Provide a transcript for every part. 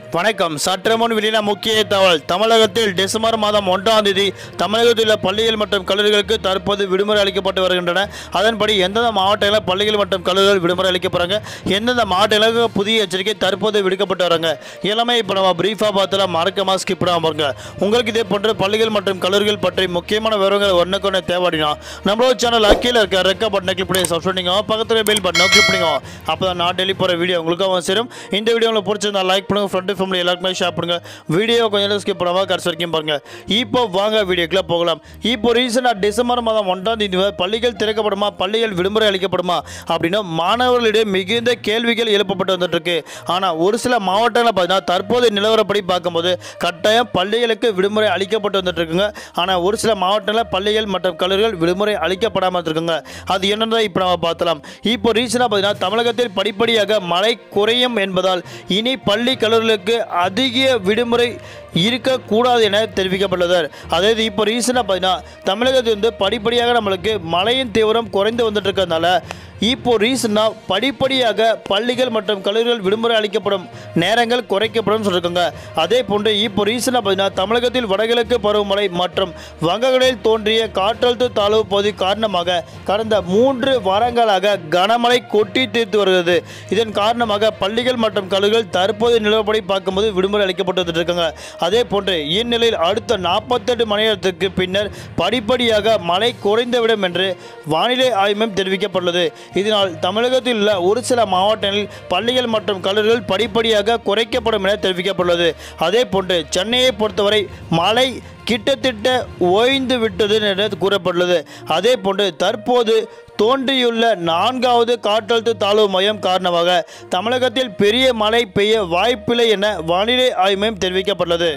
வணக்கம் சற்று முன் வெளியின முக்கிய தகவல் தமிழகத்தில் டிசம்பர் மாதம் ஒன்றாம் தேதி தமிழகத்தில் உள்ள பள்ளிகள் மற்றும் கல்லூரிகளுக்கு தற்போது விடுமுறை அளிக்கப்பட்டு வருகின்றன அதன்படி எந்தெந்த மாவட்டங்களில் பள்ளிகள் மற்றும் கல்லூரிகள் விடுமுறை அளிக்கப்படுறாங்க எந்தெந்த மாவட்டங்களுக்கு புதிய எச்சரிக்கை தற்போது விடுக்கப்பட்டு வராங்க எல்லாமே இப்போ நம்ம பிரீஃபாக பார்த்தலாம் மறக்காம ஸ்கிப் பண்ணாம பாருங்க உங்களுக்கு இதே போன்ற பள்ளிகள் மற்றும் கல்லூரிகள் பற்றி முக்கியமான விவரங்கள் ஒன்றுக்கு ஒன்று தேவைப்படினா நம்மளோட சேனல் கீழே இருக்க ரெக்க பட்டனை கிளிக் பண்ணி சப்ஸ்கிரைப் பண்ணிங்க பக்கத்தில் பெல் பட்டனை கிளிக் பண்ணிங்க அப்போ தான் நான் டெய்லி போகிற வீடியோ உங்களுக்கு அவன் சேரும் இந்த வீடியோ உங்களுக்கு பிடிச்சிருந்தா லைக் பண்ணுங்க ஃப்ரெண்டு ஃபேமிலி எல்லாருக்குமே ஷேர் பண்ணுங்க வீடியோ கொஞ்சம் நேரம் ஸ்கிப் பண்ணாமல் கடைசி வரைக்கும் பாருங்க இப்போ வாங்க வீடியோக்குள்ள போகலாம் இப்போ ரீசெண்டாக டிசம்பர் மாதம் ஒன்றாம் தேதி முதல் பள்ளிகள் திறக்கப்படுமா பள்ளிகள் விடுமுறை அளிக்கப்படுமா அப்படின்னு மாணவர்களிடையே மிகுந்த கேள்விகள் எழுப்பப்பட்டு வந்துட்டு இருக்கு ஆனால் ஒரு சில மாவட்டங்களில் பார்த்தீங்கன்னா தற்போது நிலவரப்படி பார்க்கும்போது கட்டாயம் பள்ளிகளுக்கு விடுமுறை அளிக்கப்பட்டு வந்துட்டு இருக்குங்க ஆனால் ஒரு சில மாவட்டங்களில் பள்ளிகள் மற்றும் கல்லூரிகள் விடுமுறை அளிக்கப்படாமல் இருக்குங்க அது என்னன்றதை இப்போ நம்ம பார்த்தலாம் இப்போ ரீசெண்டாக பார்த்தீங்கன்னா தமிழகத்தில் படிப்படியாக மழை குறையும் என்பதால் இனி பள்ளி கல்லூரிகளுக்கு அதிக விடுமுறை இருக்கக்கூடாது என தெரிவிக்கப்பட்டுள்ளது அதாவது இப்போ ரீசெண்டாக பார்த்தீங்கன்னா தமிழகத்தில் வந்து படிப்படியாக நம்மளுக்கு மழையின் தீவிரம் குறைந்து வந்துட்டு இருக்கிறதுனால இப்போ ரீசெண்டாக படிப்படியாக பள்ளிகள் மற்றும் கல்லூரிகள் விடுமுறை அளிக்கப்படும் நேரங்கள் குறைக்கப்படும் சொல்லியிருக்காங்க அதே போன்று இப்போ ரீசெண்டாக பார்த்தீங்கன்னா தமிழகத்தில் வடகிழக்கு பருவமழை மற்றும் வங்கக்கடலில் தோன்றிய காற்றழுத்த தாழ்வு பகுதி காரணமாக கடந்த மூன்று வாரங்களாக கனமழை கொட்டி தீர்த்து வருகிறது இதன் காரணமாக பள்ளிகள் மற்றும் கல்லூரிகள் தற்போது நிலவரப்படி பார்க்கும்போது விடுமுறை அளிக்கப்பட்டு வந்துட்டு இருக்காங்க அதே போன்று இந்நிலையில் அடுத்த நாற்பத்தெட்டு மணி நேரத்துக்கு பின்னர் படிப்படியாக மழை குறைந்துவிடும் என்று வானிலை ஆய்வு மையம் தெரிவிக்கப்பட்டுள்ளது இதனால் தமிழகத்தில் உள்ள ஒரு சில மாவட்டங்களில் பள்ளிகள் மற்றும் கல்லூரிகள் படிப்படியாக குறைக்கப்படும் என தெரிவிக்கப்பட்டுள்ளது அதே போன்று சென்னையை பொறுத்தவரை மழை கிட்டத்தட்ட ஓய்ந்து விட்டது என கூறப்பட்டுள்ளது அதே போன்று தற்போது தோன்றியுள்ள நான்காவது காற்றழுத்த தாழ்வு மையம் காரணமாக தமிழகத்தில் பெரிய மழை பெய்ய வாய்ப்பில்லை என வானிலை ஆய்வு மையம் தெரிவிக்கப்பட்டுள்ளது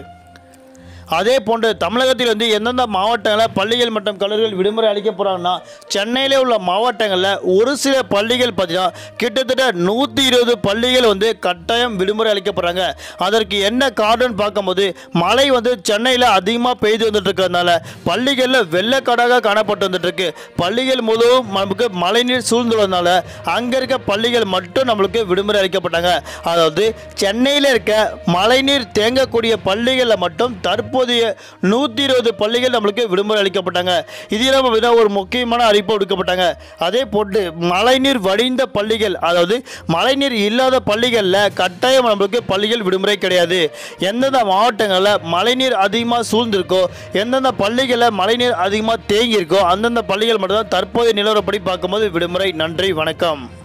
அதே போன்று தமிழகத்தில் வந்து எந்தெந்த மாவட்டங்களில் பள்ளிகள் மற்றும் கல்லூரிகள் விடுமுறை அளிக்க போகிறாங்கன்னா சென்னையில் உள்ள மாவட்டங்களில் ஒரு சில பள்ளிகள் பார்த்தீங்கன்னா கிட்டத்தட்ட நூற்றி இருபது பள்ளிகள் வந்து கட்டாயம் விடுமுறை அளிக்க போகிறாங்க அதற்கு என்ன காரணம்னு பார்க்கும்போது மழை வந்து சென்னையில் அதிகமாக பெய்து வந்துட்டு இருக்கிறதுனால பள்ளிகளில் வெள்ளக்காடாக காணப்பட்டு வந்துட்டு இருக்கு பள்ளிகள் முழுவதும் நமக்கு மழைநீர் சூழ்ந்துள்ளதுனால அங்கே இருக்க பள்ளிகள் மட்டும் நம்மளுக்கு விடுமுறை அளிக்கப்பட்டாங்க அதாவது சென்னையில் இருக்க மழைநீர் தேங்கக்கூடிய பள்ளிகளில் மட்டும் தற்போதைய நூற்றி இருபது பள்ளிகள் நம்மளுக்கு விடுமுறை அளிக்கப்பட்டாங்க இது இல்லாமல் பார்த்தீங்கன்னா ஒரு முக்கியமான அறிவிப்பு விடுக்கப்பட்டாங்க அதே போட்டு மழைநீர் வடிந்த பள்ளிகள் அதாவது மழைநீர் இல்லாத பள்ளிகளில் கட்டாயம் நம்மளுக்கு பள்ளிகள் விடுமுறை கிடையாது எந்தெந்த மாவட்டங்களில் மழைநீர் அதிகமாக சூழ்ந்திருக்கோ எந்தெந்த பள்ளிகளில் மழைநீர் அதிகமாக தேங்கியிருக்கோ அந்தந்த பள்ளிகள் மட்டும்தான் தற்போதைய நிலவரப்படி பார்க்கும்போது விடுமுறை நன்றி வணக்கம்